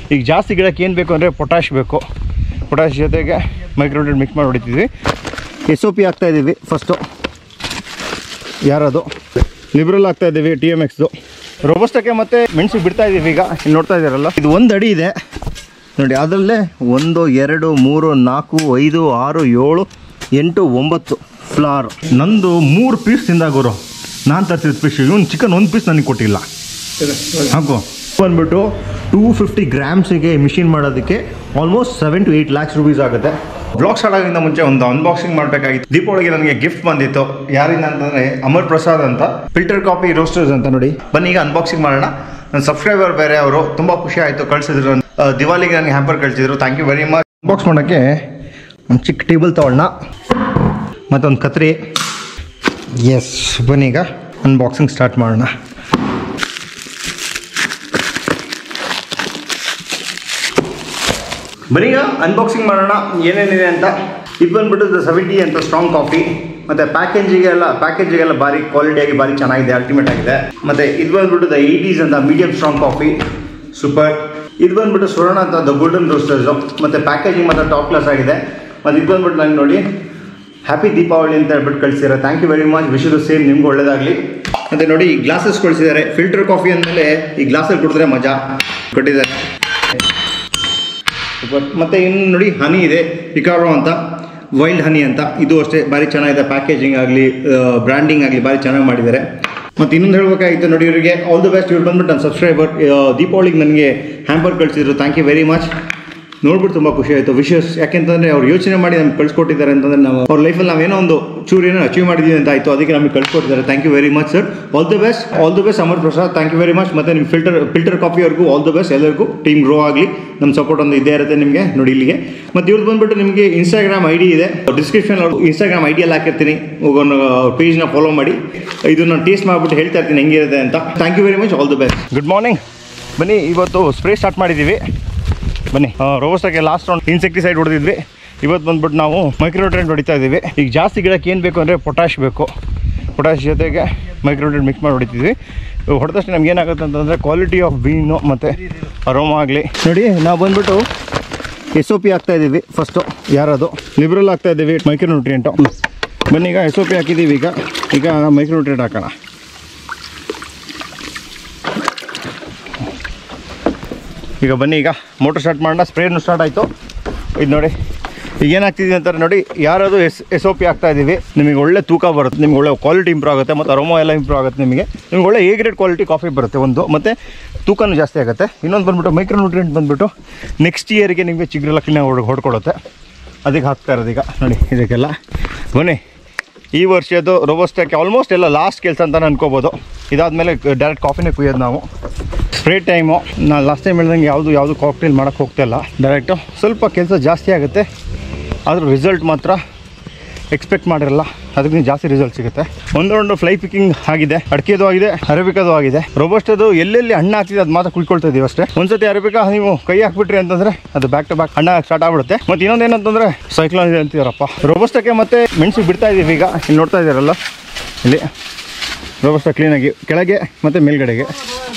ಈಗ ಜಾಸ್ತಿ ಗಿಡಕ್ಕೆ ಏನು ಬೇಕು ಅಂದರೆ ಪೊಟ್ಯಾಶ್ ಬೇಕು ಪೊಟ್ಯಾಶ್ ಜೊತೆಗೆ ಮೈಕ್ರೋನೇಟ್ ಮಿಕ್ಸ್ ಮಾಡಿ ಹೊಡಿತಿದ್ವಿ ಎಸ್ ಒ ಪಿ ಹಾಕ್ತಾ ಇದ್ದೀವಿ ಫಸ್ಟು ಯಾರದು ಲಿಬ್ರಲ್ ಆಗ್ತಾ ಇದ್ದೀವಿ ಟಿ ಎಮ್ ಎಕ್ಸ್ದು ರೋಬಸ್ಟಕ್ಕೆ ಮತ್ತೆ ಮೆಣಸಿಗೆ ಬಿಡ್ತಾ ಇದ್ದೀವಿ ಈಗ ಇಲ್ಲಿ ನೋಡ್ತಾ ಇದ್ದೀರಲ್ಲ ಇದು ಒಂದು ಅಡಿ ಇದೆ ನೋಡಿ ಅದರಲ್ಲೇ ಒಂದು ಎರಡು ಮೂರು ನಾಲ್ಕು ಐದು ಆರು ಏಳು ಎಂಟು ಒಂಬತ್ತು ಫ್ಲಾರ್ ನಂದು ಮೂರು ಪೀಸ್ ತಿಂದ ಗುರು ನಾನು ತರ್ಸಿದ ಫಿಶ್ ಇವನು ಚಿಕನ್ ಒಂದು ಪೀಸ್ ನನಗೆ ಕೊಟ್ಟಿಲ್ಲ ಹಾಕು ಬಂದ್ಬಿಟ್ಟು ಟೂ ಫಿಫ್ಟಿ ಗ್ರಾಮ್ಸಿಗೆ ಮಿಷಿನ್ ಮಾಡೋದಕ್ಕೆ almost seven to eight lakhs rupees ಆಗುತ್ತೆ ಬ್ಲಾಗ್ ಸ್ಟಾರ್ಟ್ ಆಗೋದ್ರಿಂದ ಮುಂಚೆ ಒಂದು ಅನ್ಬಾಕ್ಸಿಂಗ್ ಮಾಡಬೇಕಾಗಿತ್ತು ದೀಪಾವಳಿಗೆ ನನಗೆ ಗಿಫ್ಟ್ ಬಂದಿತ್ತು ಯಾರಿಂದ ಅಂತಂದರೆ ಅಮರ್ ಪ್ರಸಾದ್ ಅಂತ ಫಿಲ್ಟರ್ ಕಾಫಿ ರೋಸ್ಟರ್ಸ್ ಅಂತ ನೋಡಿ ಬನ್ನಿ ಈಗ ಅನ್ಬಾಕ್ಸಿಂಗ್ ಮಾಡೋಣ ನನ್ನ ಸಬ್ಸ್ಕ್ರೈಬರ್ ಬೇರೆ ಅವರು ತುಂಬ ಖುಷಿ ಆಯಿತು ಕಳಿಸಿದ್ರು ಆ, ದಿವಾಲಿಗೆ ನನಗೆ ಹ್ಯಾಂಪರ್ ಕಳಿಸಿದ್ರು thank you very much unbox ಮಾಡೋಕ್ಕೆ ಒಂದು ಚಿಕ್ಕ ಟೇಬಲ್ ತೊಗೊಳ್ಳೋಣ ಮತ್ತೊಂದು ಕತ್ರಿ ಎಸ್ ಬನ್ನಿ ಈಗ ಅನ್ಬಾಕ್ಸಿಂಗ್ ಸ್ಟಾರ್ಟ್ ಮಾಡೋಣ ಬರೀ ಈಗ ಅನ್ಬಾಕ್ಸಿಂಗ್ ಮಾಡೋಣ ಏನೇನಿದೆ ಅಂತ ಇದು ಬಂದ್ಬಿಟ್ಟು ಸೆವೆಂಟಿ ಅಂತ ಸ್ಟ್ರಾಂಗ್ ಕಾಫಿ ಮತ್ತೆ ಪ್ಯಾಕೇಜಿಗೆಲ್ಲ ಪ್ಯಾಕೇಜಿಗೆಲ್ಲ ಭಾರಿ ಕ್ವಾಲಿಟಿಯಾಗಿ ಭಾರಿ ಚೆನ್ನಾಗಿದೆ ಅಲ್ಟಿಮೇಟ್ ಆಗಿದೆ ಮತ್ತೆ ಇದು ಬಂದ್ಬಿಟ್ಟು ದ ಏಯ್ಟೀಸ್ ಅಂತ ಮೀಡಿಯಂ ಸ್ಟ್ರಾಂಗ್ ಕಾಫಿ ಸೂಪರ್ ಇದು ಬಂದ್ಬಿಟ್ಟು ಸ್ವರ್ಣ ಅಂತ ದ ಗೋಲ್ಡನ್ ರೋಸ್ಟರ್ಸು ಮತ್ತೆ ಪ್ಯಾಕೇಜಿಂಗ್ ಮಾತ್ರ ಟಾಪ್ ಕ್ಲಾಸ್ ಆಗಿದೆ ಮತ್ತೆ ಇದು ಬಂದ್ಬಿಟ್ಟು ನಂಗೆ ನೋಡಿ ಹ್ಯಾಪಿ ದೀಪಾವಳಿ ಅಂತ ಹೇಳ್ಬಿಟ್ಟು ಕಳಿಸಿದ್ದಾರೆ thank you very much wish the same ನಿಮ್ಗೆ ಒಳ್ಳೇದಾಗಲಿ ಮತ್ತೆ ನೋಡಿ ಈ ಗ್ಲಾಸಸ್ ಕಳಿಸಿದ್ದಾರೆ ಫಿಲ್ಟರ್ ಕಾಫಿ ಅಂದಮೇಲೆ ಈ ಗ್ಲಾಸಲ್ಲಿ ಕುಡಿದ್ರೆ ಮಜಾ ಕೊಟ್ಟಿದ್ದಾರೆ ಸೂಪರ್ ಮತ್ತು ಇನ್ನು ನೋಡಿ ಹನಿ ಇದೆ ಪಿಕಾರೋ ಅಂತ ವೈಲ್ಡ್ ಹನಿ ಅಂತ ಇದು ಅಷ್ಟೇ ಭಾರಿ ಚೆನ್ನಾಗಿದೆ ಪ್ಯಾಕೇಜಿಂಗ್ ಆಗಲಿ ಬ್ರ್ಯಾಂಡಿಂಗ್ ಆಗಲಿ ಭಾರಿ ಚೆನ್ನಾಗಿ ಮಾಡಿದ್ದಾರೆ ಮತ್ತು ಇನ್ನೊಂದು ಹೇಳ್ಬೇಕಾಗಿತ್ತು ನೋಡಿ ಇವರಿಗೆ ಆಲ್ ದ ಬೆಸ್ಟ್ ಇವ್ರು ಬಂದ್ಬಿಟ್ಟು ನನ್ನ ಸಬ್ಸ್ಕ್ರೈಬರ್ ದೀಪಾವಳಿಗೆ ನನಗೆ ಹ್ಯಾಂಪರ್ ಕಳಿಸಿದ್ರು ಥ್ಯಾಂಕ್ ಯು ವೆರಿ ಮಚ್ ನೋಡ್ಬಿಟ್ಟು ತುಂಬ ಖುಷಿ ಆಯಿತು ವಿಶಸ್ ಯಾಕೆಂತಂದರೆ ಅವ್ರು ಯೋಚನೆ ಮಾಡಿ ನಮ್ಗೆ ಕಳ್ಸಿಕೊಟ್ಟಿದ್ದಾರೆ ಅಂತಂದರೆ ನಾವು ಅವ್ರ ಲೈಫಲ್ಲಿ ನಾವೇನೋ ಒಂದು ಚೂರು ಏನೋ ಅಚೀವ್ ಮಾಡಿದ್ದೀವಿ ಅಂತ ಆಯಿತು ಅದಕ್ಕೆ ನಮಗೆ ಕಳ್ಸಿಕೊಟ್ಟಿದ್ದಾರೆ thank you very much sir all the best all the best Amar Prasad thank you very much ಮತ್ತು ನಿಮ್ಮ ಫಿಲ್ಟರ್ ಫಿಲ್ಟರ್ ಕಾಫಿಯವ್ರಿಗೂ ಆಲ್ ದ ಬೆಸ್ಟ್ ಎಲ್ಲರಿಗೂ ಟೀಮ್ ಗ್ರೋ ಆಗಲಿ ನಮ್ಮ ಸಪೋರ್ಟ್ ಒಂದು ಇದೇ ಇರುತ್ತೆ ನಿಮಗೆ ನೋಡಿ ಇಲ್ಲಿಗೆ ಮತ್ತು ಇವ್ರದ್ದು ಬಂದ್ಬಿಟ್ಟು ನಿಮಗೆ ಇನ್ಸ್ಟಾಗ್ರಾಮ್ ಐ ಡಿ ಇದೆ ಡಿಸ್ಕ್ರಿಪ್ಷನ್ ಅವ್ರು ಇನ್ಸ್ಟಾಗ್ರಾಮ್ ಐ ಡಿಯಲ್ಲಿ ಹಾಕಿರ್ತೀನಿ ಹೋಗೋನು ಪೇಜ್ನ ಫಾಲೋ ಮಾಡಿ ಇದನ್ನು ಟೇಸ್ಟ್ ಮಾಡಿಬಿಟ್ಟು ಹೇಳ್ತಾ ಇರ್ತೀನಿ ಹೆಂಗಿರುತ್ತೆ ಅಂತ thank you very much all the best good morning ಬನ್ನಿ ಇವತ್ತು ಸ್ಪ್ರೇ ಸ್ಟಾರ್ಟ್ ಮಾಡಿದ್ದೀವಿ ಬನ್ನಿ ರೋಬೋಸ್ಟಾಗೆ ಲಾಸ್ಟ್ ರೌಂಡ್ ಇನ್ಸೆಕ್ಟಿಸೈಡ್ ಹೊಡೆದಿದ್ವಿ ಇವತ್ತು ಬಂದ್ಬಿಟ್ಟು ನಾವು ಮೈಕ್ರೋಟ್ರೆಂಟ್ ಹೊಡಿತಾ ಇದ್ದೀವಿ ಈಗ ಜಾಸ್ತಿ ಗಿಡಕ್ಕೆ ಏನು ಬೇಕು ಅಂದರೆ ಪೊಟ್ಯಾಶ್ ಬೇಕು ಪೊಟ್ಯಾಶ್ ಜೊತೆಗೆ ಮೈಕ್ರೋಟ್ರೆಂಟ್ ಮಿಕ್ಸ್ ಮಾಡಿ ಹೊಡಿತಿದ್ವಿ ಹೊಡೆದಷ್ಟು ನಮ್ಗೆ ಏನಾಗುತ್ತೆ ಅಂತಂದರೆ ಕ್ವಾಲಿಟಿ ಆಫ್ ಬೀನು ಮತ್ತು ಅರೋಮ ಆಗಲಿ ನೋಡಿ ನಾವು ಬಂದ್ಬಿಟ್ಟು ಎಸ್ ಒ ಪಿ ಹಾಕ್ತಾ ಇದ್ದೀವಿ ಫಸ್ಟು ಯಾರದು ಲಿಬ್ರಲ್ ಹಾಕ್ತಾ ಇದ್ದೀವಿ ಮೈಕ್ರೋನ್ಯೂಟ್ರಿಯೆಂಟು ಬನ್ನಿ ಈಗ ಎಸ್ ಒ ಪಿ ಹಾಕಿದ್ದೀವಿ ಈಗ ಈಗ ಮೈಕ್ರೋನ್ಯೂಟ್ರಿಯೆಂಟ್ ಹಾಕೋಣ ಈಗ ಬನ್ನಿ ಈಗ ಮೋಟರ್ ಸ್ಟಾರ್ಟ್ ಮಾಡೋಣ ಸ್ಪ್ರೇನು ಸ್ಟಾರ್ಟ್ ಆಯಿತು ಇದು ನೋಡಿ ಈಗ ಏನಾಗ್ತಿದೆ ಅಂತಾರೆ ನೋಡಿ ಯಾರಾದರೂ ಎಸ್ ಎಸ್ ಒ ಪಿ ಆಗ್ತಾ ಇದ್ದೀವಿ ನಿಮಗೆ ಒಳ್ಳೆ ತೂಕ ಬರುತ್ತೆ ನಿಮ್ಗೆ ಒಳ್ಳೆ ಕ್ವಾಲಿಟಿ ಇಂಪ್ರೂವ್ ಆಗುತ್ತೆ ಮತ್ತು ಅರೋಮ ಎಲ್ಲ ಇಂಪ್ರೂವ್ ಆಗುತ್ತೆ ನಿಮಗೆ ನಿಮ್ಗೆ ಒಳ್ಳೆ ಎ ಗ್ರೇಡ್ ಕ್ವಾಲಿಟಿ ಕಾಫಿ ಬರುತ್ತೆ ಒಂದು ಮತ್ತು ತೂಕನೂ ಜಾಸ್ತಿ ಆಗುತ್ತೆ ಇನ್ನೊಂದು ಬಂದ್ಬಿಟ್ಟು ಮೈಕ್ರೋ ನ್ಯೂಟ್ರಿಯೆಂಟ್ ಬಂದ್ಬಿಟ್ಟು ನೆಕ್ಸ್ಟ್ ಇಯರ್ಗೆ ನಿಮಗೆ ಚಿಗುರೆಲ್ಲ ಕ್ಲೀನಾಗಿ ಹೊಡ್ ಹೊಡ್ಕೊಡುತ್ತೆ ಅದಕ್ಕೆ ಹಾಕ್ತಾ ಇರೋದು ಈಗ ನೋಡಿ ಇದಕ್ಕೆಲ್ಲ ಬನ್ನಿ ಈ ವರ್ಷದ್ದು ರೋಬೋಸ್ಟಾಕ್ಕೆ ಆಲ್ಮೋಸ್ಟ್ ಎಲ್ಲ ಲಾಸ್ಟ್ ಕೆಲಸ ಅಂತ ಅನ್ಕೋಬೋದು ಇದಾದಮೇಲೆ ಡೈರೆಕ್ಟ್ ಕಾಫಿನೇ ಕುಯ್ಯೋದು ನಾವು ಸ್ಪ್ರೇ ಟೈಮು ನಾನು ಲಾಸ್ಟ್ ಟೈಮ್ ಹೇಳ್ದಂಗೆ ಯಾವುದು ಯಾವುದು ಕಾಕ್ಟೇಲ್ ಮಾಡೋಕ್ಕೆ ಹೋಗ್ತಾಯಿಲ್ಲ ಡೈರೆಕ್ಟು ಸ್ವಲ್ಪ ಕೆಲಸ ಜಾಸ್ತಿ ಆಗುತ್ತೆ ಆದರೂ ರಿಸಲ್ಟ್ ಮಾತ್ರ ಎಕ್ಸ್ಪೆಕ್ಟ್ ಮಾಡಿರಲ್ಲ ಅದಕ್ಕೆ ಜಾಸ್ತಿ ರಿಸಲ್ಟ್ ಸಿಗುತ್ತೆ ಒಂದು ರೌಂಡು ಫ್ಲೈ ಪಿಕ್ಕಿಂಗ್ ಆಗಿದೆ ಅಡಿಕೆದು ಆಗಿದೆ ಅರೇಬಿಕದು ಆಗಿದೆ ರೋಬೋಸ್ಟದು ಎಲ್ಲೆಲ್ಲಿ ಹಣ್ಣು ಹಾಕ್ತಿದೆ ಅದು ಮಾತ್ರ ಕುಯ್ಕೊಳ್ತಾ ಇದೀವಿ ಅಷ್ಟೇ ಒಂದ್ಸತಿ ಅರೇಬಿಕಾ ನೀವು ಕೈ ಹಾಕ್ಬಿಟ್ರಿ ಅಂತಂದ್ರೆ ಅದು ಬ್ಯಾಕ್ ಟು ಬ್ಯಾಕ್ ಹಣ್ಣ ಸ್ಟಾರ್ಟ್ ಆಗ್ಬಿಡುತ್ತೆ ಮತ್ತು ಇನ್ನೊಂದು ಏನಂತಂದ್ರೆ ಸೈಕ್ಲೋನ್ ಇದೆ ಅಂತಿದಾರಪ್ಪ ರೋಬೋಸ್ಟಕ್ಕೆ ಮತ್ತೆ ಮೆಣಸಿಗೆ ಬಿಡ್ತಾ ಇದೀವಿ ಈಗ ಇಲ್ಲಿ ನೋಡ್ತಾ ಇದ್ದೀರಲ್ಲ ಇಲ್ಲಿ ರೋಬೋಸ್ಟ ಕ್ಲೀನಾಗಿ ಕೆಳಗೆ ಮತ್ತು ಮೇಲ್ಗಡೆಗೆ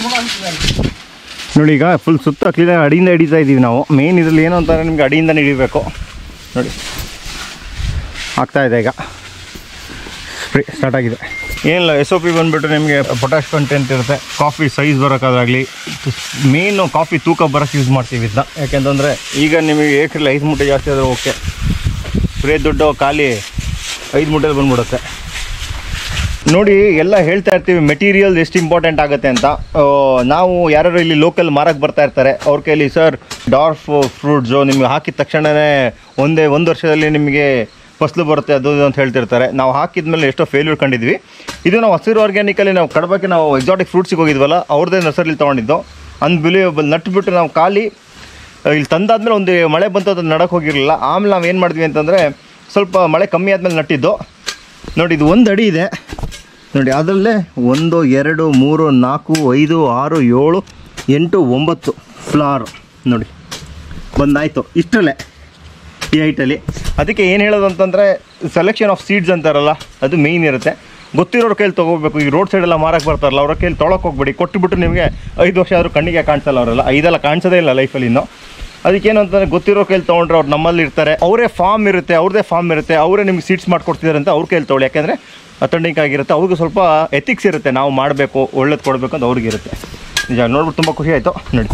ನೋಡಿ ಈಗ ಫುಲ್ ಸುತ್ತ ಕ್ಲೀನಾಗಿ ಅಡಿಯಿಂದ ಹಿಡಿತಾ ಇದ್ದೀವಿ ನಾವು ಮೇನ್ ಇದರಲ್ಲಿ ಏನು ಅಂತಂದರೆ ನಿಮ್ಗೆ ಅಡಿಯಿಂದನೇ ಹಿಡಿಬೇಕು ನೋಡಿ ಆಗ್ತಾ ಇದೆ ಈಗ ಸ್ಪ್ರೇ ಸ್ಟಾರ್ಟ್ ಆಗಿದೆ ಏನಿಲ್ಲ ಎಸ್ ಒ ಪಿ ಬಂದುಬಿಟ್ಟು ನಿಮಗೆ ಪೊಟ್ಯಾಶ್ ಕಂಟೆಂಟ್ ಇರುತ್ತೆ ಕಾಫಿ ಸೈಜ್ ಬರೋಕ್ಕಾಗಲಿ ಮೇನು ಕಾಫಿ ತೂಕ ಬರೋಕ್ಕೆ ಯೂಸ್ ಮಾಡ್ತೀವಿ ಇದನ್ನ ಯಾಕೆಂತಂದರೆ ಈಗ ನಿಮಗೆ ಏಕ್ರಲ್ಲಿ ಐದು ಮೂಟೆ ಜಾಸ್ತಿ ಆದರೆ ಓಕೆ ಸ್ಪ್ರೇ ದುಡ್ಡು ಖಾಲಿ ಐದು ಮೂಟೆಲಿ ಬಂದ್ಬಿಡುತ್ತೆ ನೋಡಿ ಎಲ್ಲ ಹೇಳ್ತಾ ಇರ್ತೀವಿ ಮೆಟೀರಿಯಲ್ ಎಷ್ಟು ಇಂಪಾರ್ಟೆಂಟ್ ಆಗುತ್ತೆ ಅಂತ ಆ, ನಾವು ಯಾರು ಇಲ್ಲಿ ಲೋಕಲ್ ಮಾರಕ್ಕೆ ಬರ್ತಾ ಇರ್ತಾರೆ ಅವ್ರ ಕೈಲಿ ಸರ್ ಡಾರ್ಫ್ ಫ್ರೂಟ್ಸು ನಿಮ್ಗೆ ಹಾಕಿದ ತಕ್ಷಣವೇ ಒಂದೇ ಒಂದು ವರ್ಷದಲ್ಲಿ ನಿಮಗೆ ಫಸಲು ಬರುತ್ತೆ ಅದು ಇದು ಅಂತ ಹೇಳ್ತಿರ್ತಾರೆ ನಾವು ಹಾಕಿದ್ಮೇಲೆ ಎಷ್ಟೋ ಫೇಲ್ಯೂರ್ ಕಂಡಿದ್ವಿ ಇದು ನಾವು ಹಸಿರು ಆರ್ಗ್ಯಾನಿಕಲ್ಲಿ ನಾವು ಕಡಬಕ್ಕೆ ನಾವು ಎಕ್ಸಾಟಿಕ್ ಫ್ರೂಟ್ಸಿಗೆ ಹೋಗಿದ್ವಲ್ಲ ಅವ್ರದ್ದೇ ನರ್ಸರಿಲಿ ತೊಗೊಂಡಿದ್ದು ಅನ್ಬಿಲಿಯಬಲ್ ನಟ್ಬಿಟ್ಟು ನಾವು ಖಾಲಿ ಇಲ್ಲಿ ತಂದಾದ್ಮೇಲೆ ಒಂದು ಮಳೆ ಬಂತು ಅದು ನಡಕ್ಕೆ ಹೋಗಿರಲಿಲ್ಲ ಆಮೇಲೆ ನಾವು ಏನು ಮಾಡಿದ್ವಿ ಅಂತಂದರೆ ಸ್ವಲ್ಪ ಮಳೆ ಕಮ್ಮಿ ಆದಮೇಲೆ ನಟ್ಟಿದ್ದು ನೋಡಿ ಇದು ಒಂದು ಅಡಿ ಇದೆ ನೋಡಿ ಅದರಲ್ಲೇ ಒಂದು ಎರಡು ಮೂರು ನಾಲ್ಕು ಐದು ಆರು ಏಳು ಎಂಟು ಒಂಬತ್ತು ಫ್ಲಾರ್ ನೋಡಿ ಬಂದಾಯಿತು ಇಷ್ಟರಲ್ಲೇ ಈ ಹೈಟಲ್ಲಿ ಅದಕ್ಕೆ ಏನು ಹೇಳೋದು ಅಂತಂದರೆ ಸೆಲೆಕ್ಷನ್ ಆಫ್ ಸೀಡ್ಸ್ ಅಂತಾರಲ್ಲ ಅದು ಮೇಯ್ನ್ ಇರುತ್ತೆ ಗೊತ್ತಿರೋರ ಕೈಲಿ ತೊಗೋಬೇಕು ಈ ರೋಡ್ ಸೈಡೆಲ್ಲ ಮಾರಕ್ಕೆ ಬರ್ತಾರಲ್ಲ ಅವ್ರ ಕೈಲಿ ತೊಳಕ್ಕೆ ಹೋಗ್ಬೇಡಿ ಕೊಟ್ಟುಬಿಟ್ಟು ನಿಮಗೆ ಐದು ವರ್ಷ ಆದರೂ ಕಣ್ಣಿಗೆ ಕಾಣಿಸಲ್ಲ ಅವರೆಲ್ಲ ಐದೆಲ್ಲ ಕಾಣಿಸೋದೇ ಇಲ್ಲ ಲೈಫಲ್ಲಿ ಇನ್ನು ಅದಕ್ಕೇನು ಅಂತಂದರೆ ಗೊತ್ತಿರೋ ಕೈಲಿ ತೊಗೊಂಡ್ರೆ ಅವ್ರು ನಮ್ಮಲ್ಲಿ ಇರ್ತಾರೆ ಅವರೇ ಫಾರ್ಮ್ ಇರುತ್ತೆ ಅವ್ರದ್ದೇ ಫಾರ್ಮ್ ಇರುತ್ತೆ ಅವರೇ ನಿಮ್ಗೆ ಸೀಟ್ಸ್ ಮಾಡ್ಕೊಡ್ತಿದ್ದಾರೆ ಅಂತ ಅವ್ರ ಕೈಲಿ ತೊಗೊಳ್ಳಿ ಯಾಕೆಂದರೆ ಅಥೆಂಟಿಕ್ ಆಗಿರುತ್ತೆ ಅವ್ರಿಗೂ ಸ್ವಲ್ಪ ಎಥಿಕ್ಸ್ ಇರುತ್ತೆ ನಾವು ಮಾಡಬೇಕು ಒಳ್ಳೇದು ಕೊಡಬೇಕು ಅಂತ ಅವ್ರಿಗೆ ಇರುತ್ತೆ ನಿಜ ನೋಡ್ಬಿಟ್ಟು ತುಂಬ ಖುಷಿ ಆಯಿತು ನೋಡಿ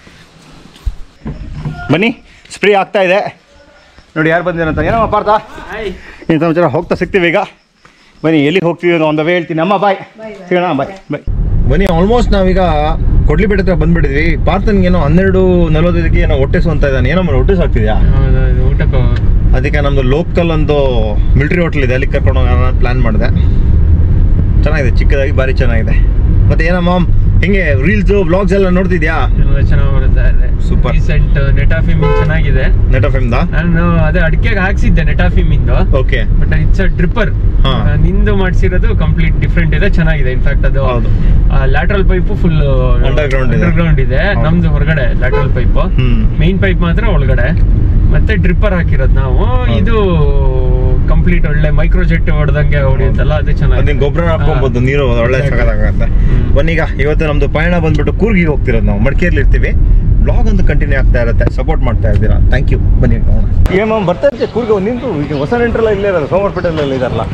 ಬನ್ನಿ ಸ್ಪ್ರೇ ಆಗ್ತಾ ಇದೆ ನೋಡಿ ಯಾರು ಬಂದಿರಂತ ಏನಮ್ಮ ಪಾರ್ಥ ಏನು ಸಮಾಚಾರ ಹೋಗ್ತಾ ಸಿಗ್ತೀವಿ ಈಗ ಬನ್ನಿ ಎಲ್ಲಿಗೆ ಹೋಗ್ತೀವಿ ಅನ್ನೋ ಒಂದು ಹೇಳ್ತೀನಿ ಅಮ್ಮ ಬಾಯ್ ಸಿಗೋಣ ಬಾಯ್ ಬಾಯ್ ಬನ್ನಿ ಆಲ್ಮೋಸ್ಟ್ ನಾವೀಗ ಕೊಡ್ಲಿಬೇಡ ಹತ್ರ ಬಂದ್ಬಿಟ್ಟಿದ್ವಿ ಪಾರ್ಥನ್ಗೆ ಏನೋ ಹನ್ನೆರಡು ನಲವತ್ತೈದಕ್ಕೆ ಏನೋ ಹೊಟ್ಟೆ ಅಂತ ಇದ್ದಾನೆ ಏನೋ ಮಾಡಿ ಹೊಟ್ಟೆ ಸಾಕ್ತಿದ್ಯಾ ಊಟಕ್ಕೆ ಅದಕ್ಕೆ ನಮ್ಮದು ಲೋಕಲ್ ಒಂದು ಮಿಲ್ಟ್ರಿ ಹೋಟ್ಲ್ ಇದೆ ಅಲ್ಲಿ ಕರ್ಕೊಂಡು ಹೋಗೋಣ ಪ್ಲ್ಯಾನ್ ಮಾಡಿದೆ ಚೆನ್ನಾಗಿದೆ ಚಿಕ್ಕದಾಗಿ ಭಾರಿ ಚೆನ್ನಾಗಿದೆ ಮತ್ತೆ ಏನಮ್ಮ ಹಿಂಗೆ ರೀಲ್ಸು ಬ್ಲಾಗ್ಸ್ ಎಲ್ಲ ನೋಡ್ತಿದ್ಯಾ ಎಲ್ಲ ಚೆನ್ನಾಗಿ ಬರುತ್ತೆ Super. ರೀಸೆಂಟ್ ನೆಟಾಫಿಮ್ ಚೆನ್ನಾಗಿದೆ ನೆಟ್ ಆಫ್ ಎಮ್ದಾ ನಾನು ಅದೇ ಅಡಿಕೆಗೆ ಹಾಕ್ಸಿದ್ದೆ ನೆಟಾಫಿಮ್ ಇಂದು okay but it's a dripper ಹಾ. ನಿಂದು ಮಾಡಿಸಿರೋದು ಕಂಪ್ಲೀಟ್ ಡಿಫ್ರೆಂಟ್ ಇದೆ ಚೆನ್ನಾಗಿದೆ ಇನ್ಫ್ಯಾಕ್ಟ್ ಅದು ಹೌದು. ಲ್ಯಾಟ್ರಲ್ ಪೈಪ್ ಫುಲ್ Underground ಇದೆ. ಅಂಡರ್ಗ್ರೌಂಡ್ ಇದೆ ಹೌದು. ನಮ್ದು ಹೊರಗಡೆ ಲ್ಯಾಟ್ರಲ್ ಪೈಪ್ ಹ್ಮ್. ಮೇನ್ ಪೈಪ್ ಮಾತ್ರ ಒಳಗಡೆ ಮತ್ತೆ ಡ್ರಿಪ್ಪರ್ ಹಾಕಿರೋದು ನಾವು ಇದು ಕಂಪ್ಲೀಟ್ ಒಳ್ಳೆ ಮೈಕ್ರೋ ಜೆಟ್ ಹೊಡೆದಂಗೆ ಹೊಡೆಯುತ್ತಲ್ಲ ಅದು ಅದನ್ನ ಚೆನ್ನಾಗಿದೆ ಗೊಬ್ಬರ ಹಾಕ್ಕೊಬೋದು ನೀರು ಒಳ್ಳೆ Exactly. ಸಗದಾಗತ್ತೆ ಹ್ಮ್. ಬನ್ನೀಗ ಇವತ್ತು ನಮ್ದು ಪಯಣ ಬಂದ್ಬಿಟ್ಟು ಕೂರ್ಗಿಗೆ ಹೋಗ್ತಿರೋದು ನಾವು ಮಡಿಕೇರಿಲಿ ಇರ್ತೀವಿ ಬ್ಲಾಗ್ ಒಂದು ಕಂಟಿನ್ಯೂ ಆಗ್ತಾ ಇರುತ್ತೆ ಸಪೋರ್ಟ್ ಮಾಡ್ತಾ ಇದ್ದೀರಾ ಥ್ಯಾಂಕ್ ಯು ಬನ್ನಿ ನೋಡೋಣ ಏಮ ಬರ್ತಾ ಇರ್ತೀವಿ ಕೂರ್ಗೆ ನಿಂತು ಈಗ ಹೊಸ ನೆಂಟ್ರೆಲ್ಲ ಇಲ್ಲೇ ಇರೋದು ಸೋಮವಾರಪೇಟೆಲ್ಲ ಇದಾರಲ್ಲ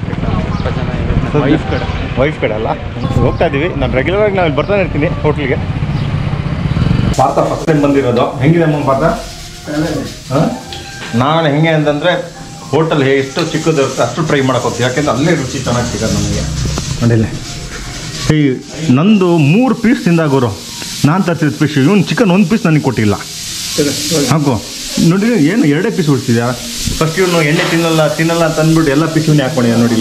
ವೈಫ್ ಕಡೆ ವೈಫ್ ಕಡೆ ಅಲ್ಲ ಹೋಗ್ತಾ ಇದ್ದೀವಿ ನಾನು ರೆಗ್ಯುಲರ್ ಆಗಿ ನಾನು ಬರ್ತಾನೆ ಇರ್ತೀನಿ ಹೋಟ್ಲಿಗೆ ಪಾರ್ಥ ಫಸ್ಟ್ ಟೈಮ್ ಬಂದಿರೋದು ಹೆಂಗಿದೆ ಅಮ್ಮ ಪಾರ್ಥ ಹಾಂ ನಾನು ಹೆಂಗೆ ಅಂತಂದರೆ ಹೋಟೆಲ್ ಎಷ್ಟು ಚಿಕ್ಕದಿರುತ್ತೆ ಅಷ್ಟು ಟ್ರೈ ಮಾಡಕ್ಕೆ ಹೋಗ್ತೀವಿ ಯಾಕೆಂದ್ರೆ ಅಲ್ಲೇ ರುಚಿ ಚೆನ್ನಾಗಿ ಸಿಗೋದು ನಮಗೆ ನೋಡಿಲ್ಲ ಈ ನಂದು ಮೂರು ಪೀಸ್ ತಿಂದ ಗುರು ನಾನು ತರ್ಸಿದ ಫಿಶ್ ಇವನು ಚಿಕನ್ ಒಂದು ಪೀಸ್ ನನಗೆ ಕೊಟ್ಟಿಲ್ಲ ಹಾಕು ನೋಡಿ ಏನು ಎರಡೇ ಪೀಸ್ ಬಿಡ್ತಿದ್ಯಾ ಫಸ್ಟ್ ಇವನು ಎಣ್ಣೆ ತಿನ್ನಲ್ಲ ತಿನ್ನಲ್ಲ ಅಂತ ಅಂದ್ಬಿಟ್ಟು ಎಲ್ಲ ಪೀಸ್ ಇವನೇ ಹಾಕೊಂಡಿದ್ದ ನೋಡಿ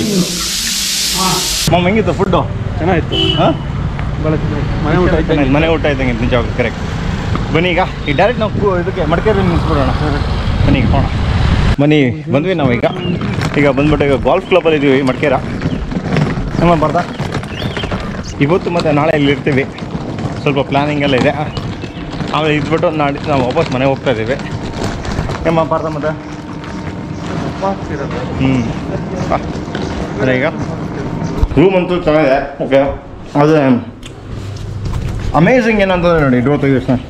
ಮಾಮ್ ಹೆಂಗಿತ್ತು ಫುಡ್ಡು ಚೆನ್ನಾಗಿತ್ತು ಹಾಂ ಮನೆ ಊಟ ಚೆನ್ನಾಗಿ ಮನೆ ಊಟ ಇದ್ದಂಗೆ ನಿಜ ಕರೆಕ್ಟ್ ಬನ್ನಿ ಈಗ ಈ ಡೈರೆಕ್ಟ್ ನಾವು ಕೂ- ಇದಕ್ಕೆ ಮಡಿಕೇರಿ ನಿಲ್ಲಿಸ್ಬಿಡೋಣ ಬನ್ನಿ ಈಗ ಹೋಣ ಬನ್ನಿ ಬಂದ್ವಿ ನಾವು ಈಗ ಈಗ ಬಂದ್ಬಿಟ್ಟು ಈಗ ಗಾಲ್ಫ್ ಕ್ಲಬ್ಬಲ್ಲಿ ಇದ್ದೀವಿ ಮಡಿಕೇರ ನಮ್ಮ ಬರ್ದ ಇವತ್ತು ಮತ್ತು ನಾಳೆ ಇಲ್ಲಿ ಇರ್ತೀವಿ ಸ್ವಲ್ಪ ಪ್ಲ್ಯಾನಿಂಗ್ ಎಲ್ಲ ಇದೆ ಆಮೇಲೆ ಇದ್ಬಿಟ್ಟು ನಾಡಿದ್ದು ನಾವು ವಾಪಸ್ ಮನೆಗೆ ಹೋಗ್ತಾ ಇದ್ದೀವಿ ಏಮ್ಮ ಪಾರ್ಥ ಮತ್ತೆ ಹ್ಞೂ ಅದೇ ಈಗ ರೂಮ್ ಅಂತೂ ಚೆನ್ನಾಗಿದೆ ಓಕೆ ಅದು ಅಮೇಝಿಂಗ್ ಏನಂತಂದ್ರೆ ನೋಡಿ ಡೋರ್ ತೆಗಿ ಸರ್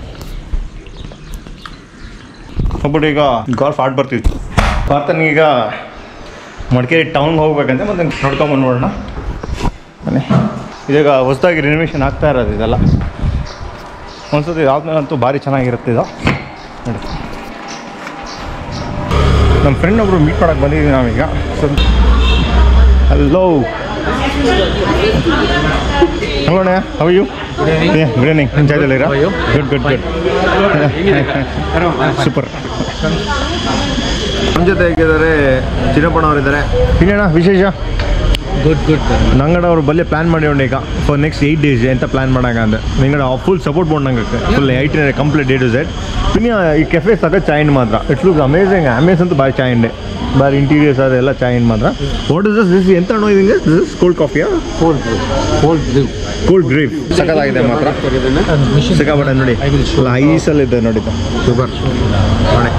ಒಬ್ಬರು ಈಗ ಗಾಲ್ಫ್ ಆಡ್ ಬರ್ತಿತ್ತು ಪಾರ್ಥನಿಗೀಗ ಮಡಿಕೇರಿ ಟೌನ್ಗೆ ಹೋಗ್ಬೇಕಂತೆ ಮತ್ತೆ ನೋಡ್ಕೊಂಬಂದು ನೋಡೋಣ ಬನ್ನಿ ಇದೀಗ ಹೊಸದಾಗಿ ರಿನೋವೇಷನ್ ಆಗ್ತಾ ಇರೋದು ಇದೆಲ್ಲ ಒಂದ್ಸತಿ ಯಾವ್ದನ್ನಂತೂ ಭಾರಿ ಚೆನ್ನಾಗಿರುತ್ತೆ ಇದು ನೋಡಿ ನಮ್ಮ ಫ್ರೆಂಡ್ ಒಬ್ಬರು ಮೀಟ್ ಮಾಡೋಕ್ಕೆ ಬಂದಿದ್ದೀವಿ ನಾವೀಗ ಸೊ ಹಲೋ ಹಲೋ ಅಣ್ಣ ಹೌ ಯು ಗುಡ್ ಈವ್ನಿಂಗ್ ನಿಮ್ಮ ಜಾಗದಲ್ಲಿರಾ How are you? Good good good super ನಮ್ಮ ಜೊತೆ ಹೇಗಿದ್ದಾರೆ ಚಿನ್ನಪ್ಪಣ್ಣವರಿದ್ದಾರೆ ಇನ್ನೇಣ ವಿಶೇಷ ಗುಡ್ ಗುಡ್ ನಂಗಡ ಅವರು ಬಲ್ಲೆ ಪ್ಲಾನ್ ಮಾಡಿ ಈಗ ಫಾರ್ ನೆಕ್ಸ್ಟ್ ಏಯ್ಟ್ ಡೇಸ್ ಎಂತ ಪ್ಲಾನ್ ಮಾಡಾಗ ಅಂದೆ ನಿಂಗಡ ಫುಲ್ ಸಪೋರ್ಟ್ ಮಾಡ್ದಂಗೆ full eight complete day to set പിന്നെ ಈ ಕೆಫೆ ಸಕ ಚಾಯಿನ್ ಮಾತ್ರ ಇಟ್ಸ್ ಲುಕ್ಸ್ ಅಮೇಝಿಂಗ್ ಅಮೇಸ್ ಅಂತೂ ಭಾರಿ ಚಾಯಿಂಡೆ ಭಾರಿ ಇಂಟೀರಿಯರ್ಸ್ ಅದೆಲ್ಲ ಚಾಯಿನ್ ಮಾತ್ರ ವಾಟ್ ಇಸ್ ದಿಸ್ ದಿಸ್ ಎಂತ ಅನ್ನೋ ಇದಿಂಗೆ ದಿಸ್ ಕೋಲ್ಡ್ ಕಾಫಿಯಾ cold cold brew cold grape ಸಖತ್ತಾಗಿದೆ ಮಾತ್ರ ಸಿಕ್ಕಾಪಟ್ಟೆ ನೋಡಿ ಅಲ್ಲ ಐಸಲ್ಲಿ ಇದೆ ನೋಡಿ ಸೂಪರ್ ನೋಡಿ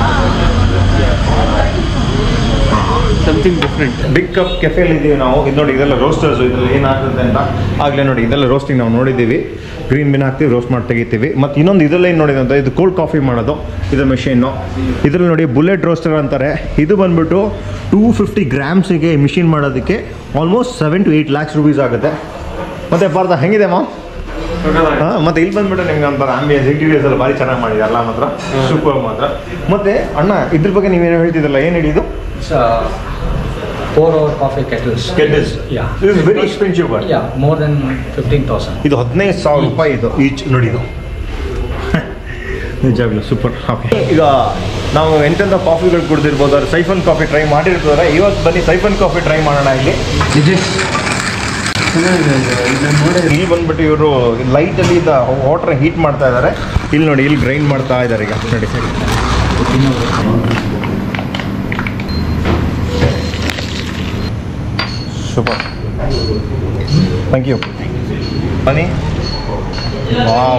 ಸಮಥಿಂಗ್ ಡಿಫ್ರೆಂಟ್ ಬಿಗ್ ಕಪ್ ಕೆಫೆಯಲ್ಲಿ ಇದ್ದೀವಿ ನಾವು ಇದು ನೋಡಿ ಇದೆಲ್ಲ ರೋಸ್ಟರ್ಸ್ ಇದ್ರಲ್ಲಿ ಏನಾಗುತ್ತೆ ಅಂತ ಆಗಲೇ ನೋಡಿ ಇದೆಲ್ಲ ರೋಸ್ಟಿಂಗ್ ನಾವು ನೋಡಿದ್ದೀವಿ ಗ್ರೀನ್ ಬಿನ್ ಹಾಕ್ತೀವಿ ರೋಸ್ಟ್ ಮಾಡಿ ತೆಗಿತೀವಿ ಮತ್ತು ಇನ್ನೊಂದು ಇದರಲ್ಲಿ ಏನು ನೋಡಿದಂತ ಇದು ಕೋಲ್ಡ್ ಕಾಫಿ ಮಾಡೋದು ಇದು ಮೆಷಿನ್ನು ಇದರಲ್ಲಿ ನೋಡಿ ಬುಲೆಟ್ ರೋಸ್ಟರ್ ಅಂತಾರೆ ಇದು ಬಂದ್ಬಿಟ್ಟು ಟೂ ಫಿಫ್ಟಿ ಗ್ರಾಮ್ಸಿಗೆ ಮಿಷಿನ್ ಮಾಡೋದಕ್ಕೆ almost seven to eight lakhs rupees ಆಗುತ್ತೆ ಮತ್ತೆ ಪಾರ್ಥ ಹೆಂಗಿದೆ ಮಾ ಹಾಂ ಮತ್ತೆ ಇಲ್ಲಿ ಬಂದ್ಬಿಟ್ಟು ನಿಮ್ಗೆ ಒಂಥರ ಆಂಬಿಯನ್ಸ್ ಇಂಟೀರಿಯರ್ಸ್ ಎಲ್ಲ ಭಾರಿ ಚೆನ್ನಾಗಿ ಮಾಡಿದಾರಲ್ಲ ಮಾತ್ರ ಸೂಪರ್ ಮಾತ್ರ ಮತ್ತೆ ಅಣ್ಣ ಇದ್ರ ಬಗ್ಗೆ ನೀವೇನು ಹೇಳ್ತಿದ್ದಲ್ಲ ಏನು ಹಿಡಿದು It's uh, four hour coffee kettles. Kettles Yeah. Is very expensive but Yeah, more than 15,000. ಇದು ಹದಿನೈದು ಸಾವಿರ ರೂಪಾಯಿ ಇದು ಈಚ್ ನೋಡಿ ಇದು ನಿಜವಾಗ್ಲೂ ಸೂಪರ್ ಓಕೆ ಈಗ ನಾವು ಎಂತೆಂಥ ಕಾಫಿಗಳು ಕುಡ್ದಿರ್ಬೋದು ಅವ್ರು ಸೈಫನ್ ಕಾಫಿ ಟ್ರೈ ಮಾಡಿರ್ತಾರೆ ಇವತ್ತು ಬನ್ನಿ ಸೈಫನ್ ಕಾಫಿ ಟ್ರೈ ಮಾಡೋಣ ಇಲ್ಲಿ ಇಲ್ಲಿ ಬಂದ್ಬಿಟ್ಟು ಇವರು ಲೈಟಲ್ಲಿ ಇದು ವಾಟರ್ ಹೀಟ್ ಮಾಡ್ತಾ ಇದ್ದಾರೆ ಇಲ್ಲಿ ನೋಡಿ ಇಲ್ಲಿ ಗ್ರೈಂಡ್ ಮಾಡ್ತಾ ಇದ್ದಾರೆ ಈಗ ನೋಡಿ ಸೂಪರ್ ಥ್ಯಾಂಕ್ ಯು ಬನ್ನಿ ವಾವ್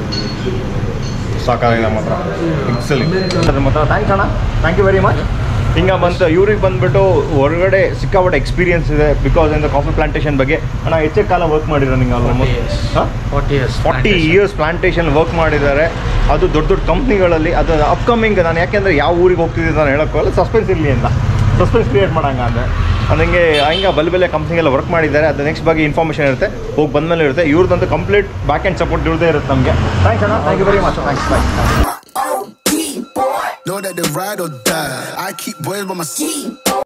ಸಾಕಾಗಿದೆ ಮಾತ್ರ ಎಕ್ಸಲಿ ಅದ್ರ ಮಾತ್ರ ಥ್ಯಾಂಕ್ಸ್ ಅಣ್ಣ ಥ್ಯಾಂಕ್ ಯು ವೆರಿ ಮಚ್ ಹಿಂಗೆ ಬಂತು ಇವ್ರಿಗೆ ಬಂದ್ಬಿಟ್ಟು ಹೊರಗಡೆ ಸಿಕ್ಕಾಪಟ್ಟೆ ಎಕ್ಸ್ಪೀರಿಯನ್ಸ್ ಇದೆ ಬಿಕಾಸ್ ಇಂದ ಕಾಫಿ ಪ್ಲಾಂಟೇಶನ್ ಬಗ್ಗೆ ಅಣ್ಣ ಹೆಚ್ಚೆ ಕಾಲ ವರ್ಕ್ ಮಾಡಿರೋ ನಿಂಗೆ ಆಲ್ಮೋಸ್ಟ್ ಹಾಂ forty years forty years plantation work ಮಾಡಿದ್ದಾರೆ ಅದು ದೊಡ್ಡ ದೊಡ್ಡ ಕಂಪ್ನಿಗಳಲ್ಲಿ ಅದು ಅಪ್ಕಮಿಂಗ್ ನಾನು ಯಾಕೆಂದರೆ ಯಾವ ಊರಿಗೆ ಹೋಗ್ತಿದ್ದೆ ನಾನು ಹೇಳೋಕ್ಕಲ್ಲ ಸಸ್ಪೆನ್ಸ್ ಇರಲಿ ಅಂತ ಸಸ್ಪೆನ್ಸ್ ಕ್ರಿಯೇಟ್ ಮಾಡಂಗ ಅಂದರೆ ಹಂಗೆ ಹಂಗೆ ಬಲ್ ಬೆಲೆ ಕಂಪ್ನಿಗೆಲ್ಲ ವರ್ಕ್ ಮಾಡಿದ್ದಾರೆ ಅದು ನೆಕ್ಸ್ಟ್ ಬಗ್ಗೆ ಇನ್ಫಾರ್ಮೇಷನ್ ಇರುತ್ತೆ ಹೋಗಿ ಬಂದಮೇಲೆ ಇರುತ್ತೆ ಇವ್ರದ್ದಂತೂ ಕಂಪ್ಲೀಟ್ ಬ್ಯಾಕ್ ಆ್ಯಂಡ್ ಸಪೋರ್ಟ್ ಇವ್ರದೇ ಇರುತ್ತೆ ನಮಗೆ ಥ್ಯಾಂಕ್ಸ್ ಅಣ್ಣ thank you very much thanks bye Know that they ride or die. I keep boys by my side.